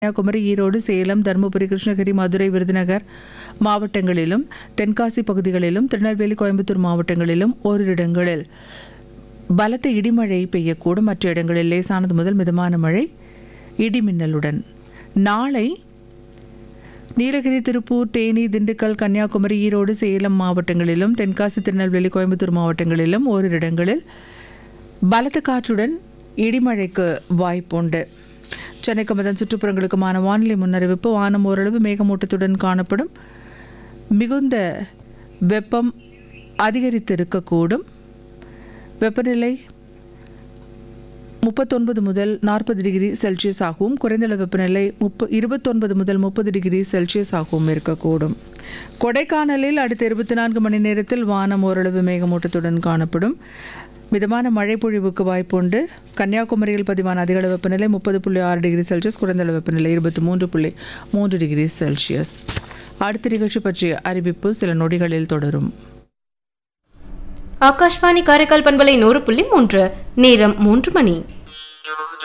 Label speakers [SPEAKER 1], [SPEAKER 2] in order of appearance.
[SPEAKER 1] கன்னியாகுமரி ஈரோடு சேலம் தருமபுரி கிருஷ்ணகிரி மதுரை விருதுநகர் மாவட்டங்களிலும் தென்காசி பகுதிகளிலும் திருநெல்வேலி கோயம்புத்தூர் மாவட்டங்களிலும் ஓரிரு இடங்களில் பலத்த இடிமழை பெய்யக்கூடும் மற்ற இடங்களில் லேசானது முதல் மிதமான மழை இடிமின்னலுடன் நாளை நீலகிரி திருப்பூர் தேனி திண்டுக்கல் கன்னியாகுமரி ஈரோடு சேலம் மாவட்டங்களிலும் தென்காசி திருநெல்வேலி கோயம்புத்தூர் மாவட்டங்களிலும் ஓரிரு இடங்களில் பலத்த காற்றுடன் இடிமழைக்கு வாய்ப்புண்டு சென்னைக்கும் அதன் சுற்றுப்புறங்களுக்குமான வானிலை முன்னறிவிப்பு வானம் ஓரளவு மேகமூட்டத்துடன் காணப்படும் மிகுந்த வெப்பம் அதிகரித்திருக்கக்கூடும் வெப்பநிலை முப்பத்தொன்பது முதல் நாற்பது டிகிரி செல்சியஸ் ஆகவும் குறைந்தளவு வெப்பநிலை முப்ப இருபத்தொன்பது முதல் முப்பது டிகிரி செல்சியஸ் ஆகவும் இருக்கக்கூடும் கொடைக்கானலில் அடுத்த இருபத்தி நான்கு மணி நேரத்தில் வானம் ஓரளவு மேகமூட்டத்துடன் காணப்படும் மிதமான மழை பொழிவுக்கு வாய்ப்புண்டு கன்னியாகுமரியில் பதிவான அதிகளவு வெப்பநிலை முப்பது புள்ளி ஆறு டிகிரி செல்சியஸ் குறைந்தளவு வெப்பநிலை இருபத்தி மூன்று புள்ளி மூன்று டிகிரி செல்சியஸ் அடுத்த நிகழ்ச்சி பற்றிய அறிவிப்பு சில நொடிகளில் தொடரும்
[SPEAKER 2] ஆகாஷ்வாணி காரைக்கால் பண்பலை நூறு புள்ளி மூன்று நேரம் மூன்று மணி